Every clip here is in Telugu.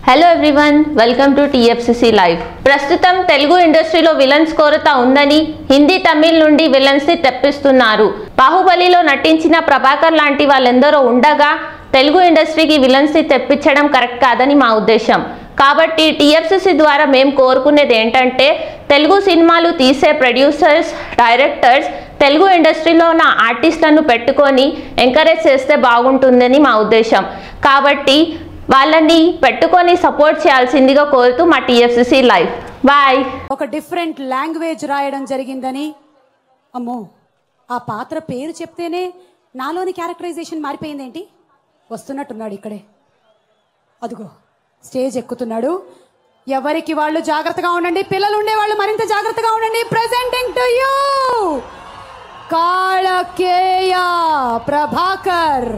Hello everyone welcome to TFCC live ప్రస్తుతం తెలుగు ఇండస్ట్రీలో విలన్స్ కొరత ఉందని హిందీ తమిళ్ నుండి విలన్స్ ని తెప్పిస్తున్నారు బాహుబలిలో నటించిన ప్రభాకర్ లాంటి వాళ్ళెందరో ఉండగా తెలుగు ఇండస్ట్రీకి విలన్స్ ని తెప్పించడం కరెక్ట్ కాదని మా ఉద్దేశం కాబట్టి టీఎఫ్సిసి ద్వారా మేము కోరుకునేది ఏంటంటే తెలుగు సినిమాలు తీసే ప్రొడ్యూసర్స్ డైరెక్టర్స్ తెలుగు ఇండస్ట్రీలో ఉన్న ఆర్టిస్టులను పెట్టుకొని ఎంకరేజ్ చేస్తే బాగుంటుందని మా ఉద్దేశం కాబట్టి వాళ్ళని పెట్టుకొని సపోర్ట్ చేయాల్సిందిగా కోరుతూ మా టీఎఫ్సిసి లైవ్ బాయ్ ఒక డిఫరెంట్ లాంగ్వేజ్ రాయడం జరిగిందని అమ్మో ఆ పాత్ర పేరు చెప్తేనే నాలోని క్యారెక్టరైజేషన్ మారిపోయింది ఏంటి వస్తున్నట్టున్నాడు ఇక్కడే అదిగో స్టేజ్ ఎక్కుతున్నాడు ఎవరికి వాళ్ళు జాగ్రత్తగా ఉండండి పిల్లలు ఉండే వాళ్ళు మరింత జాగ్రత్తగా ఉండండి presenting to you Kalakeya Prabhakar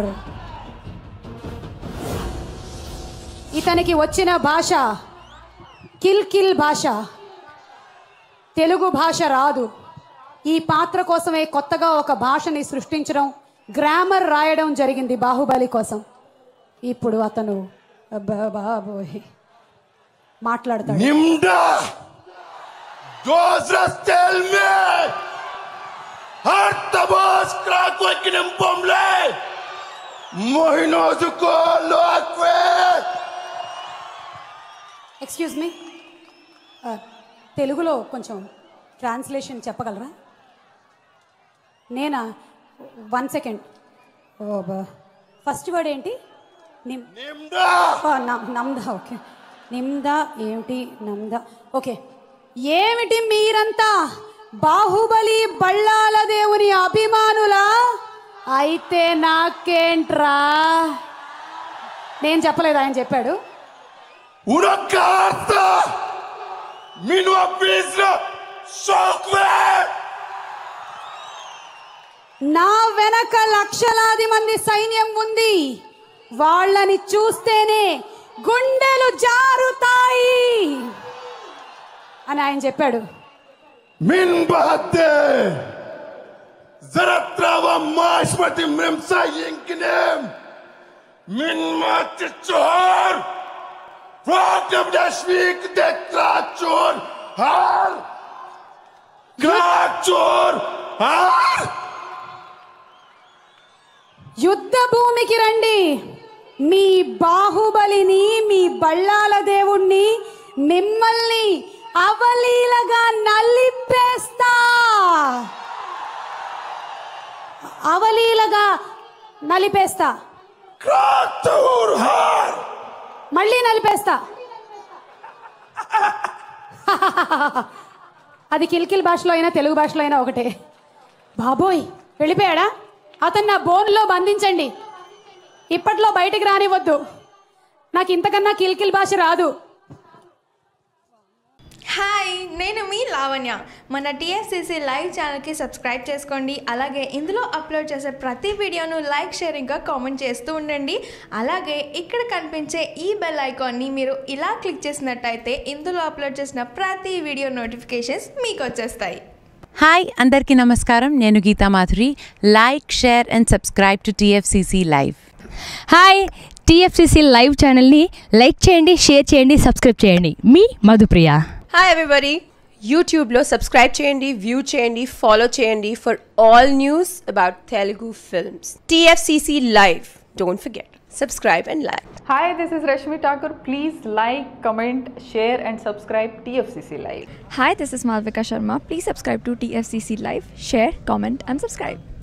ఇతనికి వచ్చిన భాష కిల్ కిల్ భాష తెలుగు భాష రాదు ఈ పాత్ర కోసమే కొత్తగా ఒక భాషని సృష్టించడం గ్రామర్ రాయడం జరిగింది బాహుబలి కోసం ఇప్పుడు అతను బ- బాబోయ్ మాట్లాడతాడు Nimda! Dos rastelme! Hartabas krakwekinim pomle! Mohinozuko loakwe! Excuse me తెలుగులో కొంచెం ట్రాన్స్లేషన్ చెప్పగలరా నేనా వన్ సెకండ్ ఓ బా ఫస్ట్ వర్డ్ ఏంటి నిమ్ Nimda! ఆ, నమ్- నమ్దా ఓకే నిమ్దా ఏమిటి నమ్దా ఓకే ఏమిటి మీరంతా బాహుబలి బళ్ళాల దేవుని అభిమానులా అయితే నాకేంట్రా నేను చెప్పలేదు ఆయన చెప్పాడు Una carta! Minu apisra! Shokwe! నా వెనక లక్షలాది మంది సైన్యం ఉంది వాళ్ళని చూస్తేనే గుండెలు జారుతాయి అని ఆయన చెప్పాడు Min bahate! Zaratrava mashmati mrimsa yinkinem! Min mati chor! Vakam dashvik de krachor! Har! Krachor! Har! యుద్ధ భూమికి రండి మీ బాహుబలిని మీ బళ్ళాల దేవుణ్ణి మిమ్మల్ని అవలీలగా నలిపేస్తా అవలీలగా నలిపేస్తా Kratur har! మళ్ళీ నలిపేస్తా అది కిల్కిల్ భాషలో అయినా తెలుగు భాషలో అయినా ఒకటే బాబోయ్ వెళ్ళిపోయాడా అతన్ని నా బోన్లో బంధించండి ఇప్పట్లో బయటికి రానివ్వద్దు నాకు ఇంతకన్నా కిల్కిల్ భాష రాదు హాయ్ నేను మీ లావణ్య మన టీఎఫ్సిసి లైవ్ ఛానల్కి సబ్స్క్రైబ్ చేసుకోండి అలాగే ఇందులో అప్లోడ్ చేసే ప్రతి వీడియోను లైక్ షేర్ ఇంకా కామెంట్ చేస్తూ ఉండండి అలాగే ఇక్కడ కనిపించే ఈ బెల్ ఐకాన్ని మీరు ఇలా క్లిక్ చేసినట్టయితే ఇందులో అప్లోడ్ చేసిన ప్రతి వీడియో నోటిఫికేషన్స్ మీకు వచ్చేస్తాయి హాయ్ అందరికీ నమస్కారం నేను Geetha Madhuri like share and subscribe to TFCC live hi TFCC live ఛానల్ని లైక్ చేయండి షేర్ చేయండి సబ్స్క్రైబ్ చేయండి మీ మధుప్రియ హాయ్ ఎవ్రీబడి యూట్యూబ్లో సబ్స్క్రైబ్ చేయండి వ్యూ చేయండి ఫాలో చేయండి for all news about Telugu films TFCC live don't forget subscribe and like Hi, this is Rashmi Thakur. Please like, comment, share, and subscribe TFCC Live. Hi, this is Malvika Sharma. Please subscribe to TFCC Live, share, comment, and subscribe.